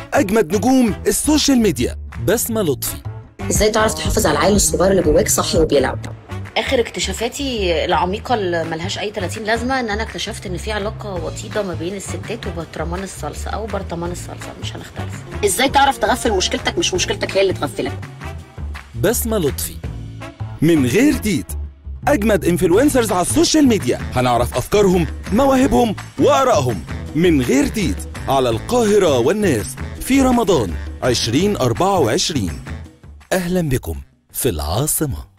أجمد نجوم السوشيال ميديا بسمة لطفي ازاي تعرف تحافظ على العيل الصغير اللي جواك صحي وبيلعب اخر اكتشافاتي العميقه اللي ملهاش اي 30 لازمه ان انا اكتشفت ان في علاقه وطيده ما بين الستات وبرطمان الصلصه او برطمان الصلصه مش هنختلف ازاي تعرف تغفل مشكلتك مش مشكلتك هي اللي تغفلك بسمة لطفي من غير تيت أجمد انفلونسرز على السوشيال ميديا هنعرف أفكارهم مواهبهم وآرائهم من غير تيت على القاهرة والناس في رمضان 2024 أهلا بكم في العاصمة